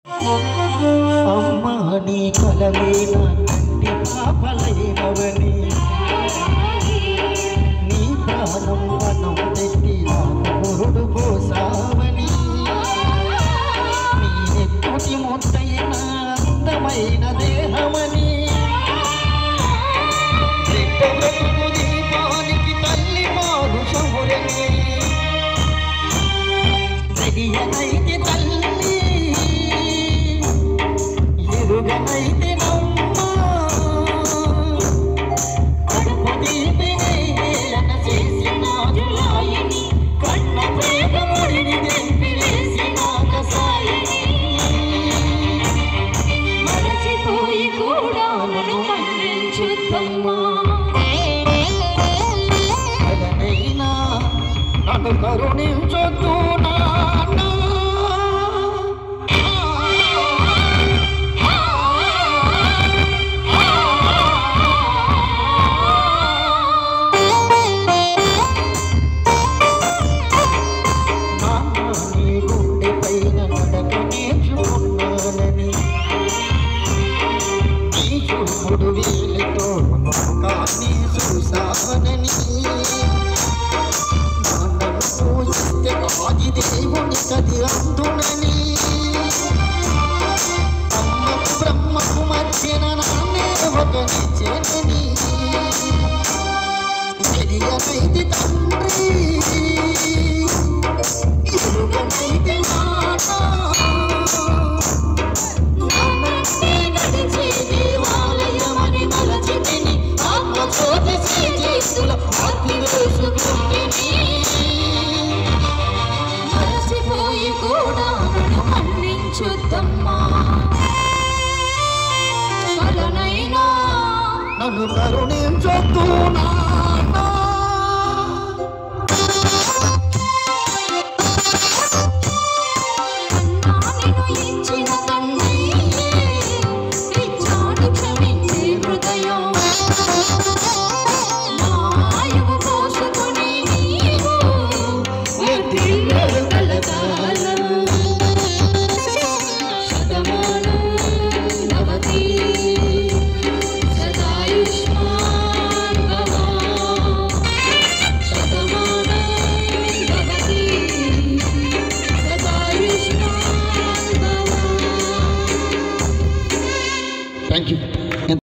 అమ్మా నీ కలవేన కంటి పాపలైనవని నీ ప్రాణం వనం తెట్టి నాకు పురుడు పోసావని నీ నెత్తుటి ముద్దైన అందమైన దేహమని బిడ్డ బ్రతుకు దీపానికి తల్లి పాలు సమురని తెలియనైతే తల్లి ఎరుగనైతే నమ్మ కడుపు తీపినేలన చేసిన జులాయిని కన్న ప్రేమ ముడిని తెంపి వేసిన కసాయిని మరచిపోయి కూడా నన్ను మన్నించుతమ్మా అదనైనా నన్ను కరుణించొద్దు నాన్న నాన్న నీ గుండె పైన నడక నేర్చుకున్నానని నీ చూపుడు వేలితో కానీ చూసావనని నాన్నను పూజిస్తే ఆది దేవుని కది అందునని అమ్మకు బ్రహ్మకు మధ్యన నాన్నే ఒక నిచ్చెనని తెలియనైతే తండ్రి ఎరుగనైతే నాన్న నన్నంటే నడిచే దేవాలయమని మలచితిని ఆత్మజ్యోతి శ్రీజేసుల ఆత్మ వేసుకుంటిని మరచిపోయి కూడా నన్ను మన్నించుతమ్మా వలనైనా నన్ను కరుణించొద్దు నాన్న